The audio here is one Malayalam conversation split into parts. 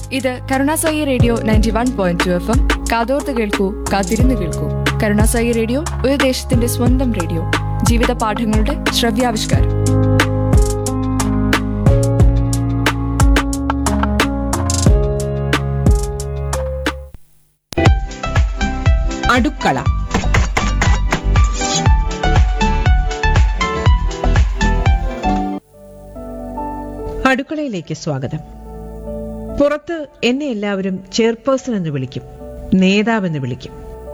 ഇത് Karunasai radio ninety one point two F M കാതോർത്ത് കേൾക്കൂ കാത്തിരുന്ന് കേൾക്കൂ കരുണാസായി റേഡിയോ ഒരു ദേശത്തിന്റെ സ്വന്തം റേഡിയോ ജീവിത പാഠങ്ങളുടെ ശ്രവ്യാവിഷ്കാരം അടുക്കള അടുക്കളയിലേക്ക് സ്വാഗതം പുറത്ത് എന്നെ എല്ലാവരും ചെയർപേഴ്സൺ എന്ന് വിളിക്കും നേതാവെന്ന് വിളിക്കും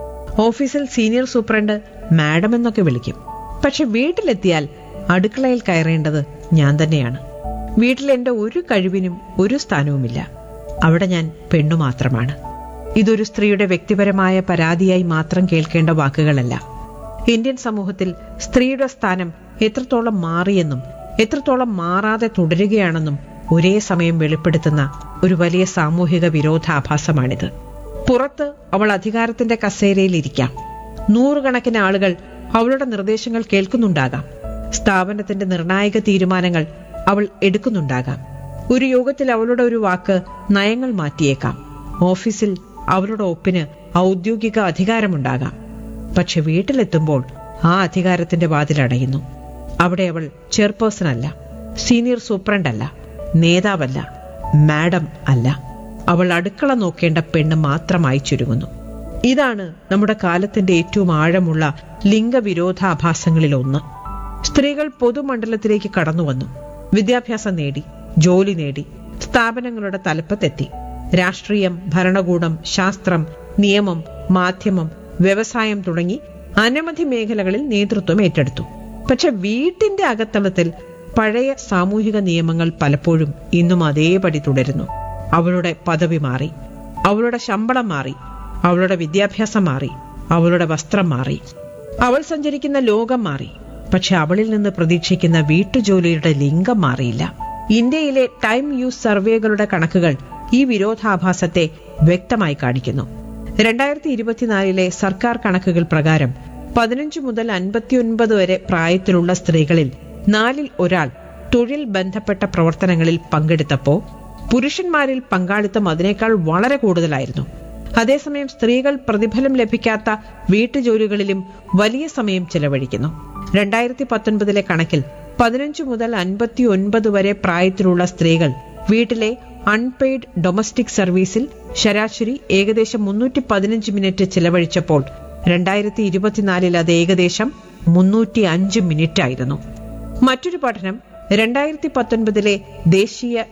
ഓഫീസിൽ സീനിയർ സൂപ്രണ്ട് മാഡം എന്നൊക്കെ വിളിക്കും പക്ഷെ വീട്ടിലെത്തിയാൽ അടുക്കളയിൽ കയറേണ്ടത് ഞാൻ തന്നെയാണ് വീട്ടിൽ എന്റെ ഒരു കഴിവിനും ഒരു സ്ഥാനവുമില്ല അവിടെ ഞാൻ പെണ്ണു മാത്രമാണ് ഇതൊരു സ്ത്രീയുടെ വ്യക്തിപരമായ പരാതിയായി മാത്രം കേൾക്കേണ്ട വാക്കുകളല്ല ഇന്ത്യൻ സമൂഹത്തിൽ സ്ത്രീയുടെ സ്ഥാനം എത്രത്തോളം മാറിയെന്നും എത്രത്തോളം മാറാതെ തുടരുകയാണെന്നും ഒരേ സമയം വെളിപ്പെടുത്തുന്ന ഒരു വലിയ സാമൂഹിക വിരോധാഭാസമാണിത് പുറത്ത് അവൾ അധികാരത്തിന്റെ കസേരയിൽ ഇരിക്കാം നൂറുകണക്കിന് ആളുകൾ അവളുടെ നിർദ്ദേശങ്ങൾ കേൾക്കുന്നുണ്ടാകാം സ്ഥാപനത്തിന്റെ നിർണായക തീരുമാനങ്ങൾ അവൾ എടുക്കുന്നുണ്ടാകാം ഒരു യോഗത്തിൽ അവളുടെ ഒരു വാക്ക് നയങ്ങൾ മാറ്റിയേക്കാം ഓഫീസിൽ അവളുടെ ഒപ്പിന് ഔദ്യോഗിക അധികാരമുണ്ടാകാം പക്ഷെ വീട്ടിലെത്തുമ്പോൾ ആ അധികാരത്തിന്റെ വാതിലടയുന്നു അവിടെ അവൾ ചെയർപേഴ്സൺ അല്ല സീനിയർ സൂപ്രണ്ട് അല്ല നേതാവല്ല മാഡം അല്ല അവൾ അടുക്കള നോക്കേണ്ട പെണ്ണ് മാത്രമായി ചുരുങ്ങുന്നു ഇതാണ് നമ്മുടെ കാലത്തിന്റെ ഏറ്റവും ആഴമുള്ള ലിംഗവിരോധാഭാസങ്ങളിൽ ഒന്ന് സ്ത്രീകൾ പൊതുമണ്ഡലത്തിലേക്ക് കടന്നു വന്നു വിദ്യാഭ്യാസം നേടി ജോലി നേടി സ്ഥാപനങ്ങളുടെ തലപ്പത്തെത്തി രാഷ്ട്രീയം ഭരണകൂടം ശാസ്ത്രം നിയമം മാധ്യമം വ്യവസായം തുടങ്ങി അനവധി മേഖലകളിൽ നേതൃത്വം ഏറ്റെടുത്തു പക്ഷെ വീട്ടിന്റെ അകത്തളത്തിൽ പഴയ സാമൂഹിക നിയമങ്ങൾ പലപ്പോഴും ഇന്നും അതേപടി തുടരുന്നു അവളുടെ പദവി മാറി അവളുടെ ശമ്പളം മാറി അവളുടെ വിദ്യാഭ്യാസം മാറി അവളുടെ വസ്ത്രം മാറി അവൾ സഞ്ചരിക്കുന്ന ലോകം മാറി പക്ഷെ അവളിൽ നിന്ന് പ്രതീക്ഷിക്കുന്ന വീട്ടുജോലിയുടെ ലിംഗം മാറിയില്ല ഇന്ത്യയിലെ ടൈം യൂസ് സർവേകളുടെ കണക്കുകൾ ഈ വിരോധാഭാസത്തെ വ്യക്തമായി കാണിക്കുന്നു രണ്ടായിരത്തി ഇരുപത്തിനാലിലെ സർക്കാർ കണക്കുകൾ പ്രകാരം പതിനഞ്ച് മുതൽ അൻപത്തിയൊൻപത് വരെ പ്രായത്തിലുള്ള സ്ത്രീകളിൽ നാലിൽ ഒരാൾ തൊഴിൽ ബന്ധപ്പെട്ട പ്രവർത്തനങ്ങളിൽ പങ്കെടുത്തപ്പോൾ പുരുഷന്മാരിൽ പങ്കാളിത്തം അതിനേക്കാൾ വളരെ കൂടുതലായിരുന്നു അതേസമയം സ്ത്രീകൾ പ്രതിഫലം ലഭിക്കാത്ത വീട്ടുജോലികളിലും വലിയ സമയം ചെലവഴിക്കുന്നു രണ്ടായിരത്തി പത്തൊൻപതിലെ കണക്കിൽ പതിനഞ്ച് മുതൽ അൻപത്തി ഒൻപത് വരെ പ്രായത്തിലുള്ള സ്ത്രീകൾ വീട്ടിലെ അൺപെയ്ഡ് ഡൊമസ്റ്റിക് സർവീസിൽ ശരാശരി ഏകദേശം മുന്നൂറ്റി പതിനഞ്ച് മിനിറ്റ് ചെലവഴിച്ചപ്പോൾ രണ്ടായിരത്തി ഇരുപത്തിനാലിൽ അത് ഏകദേശം മുന്നൂറ്റി അഞ്ച് മിനിറ്റ് ആയിരുന്നു മറ്റൊരു പഠനം രണ്ടായിരത്തി പത്തൊൻപതിലെ ദേശീയ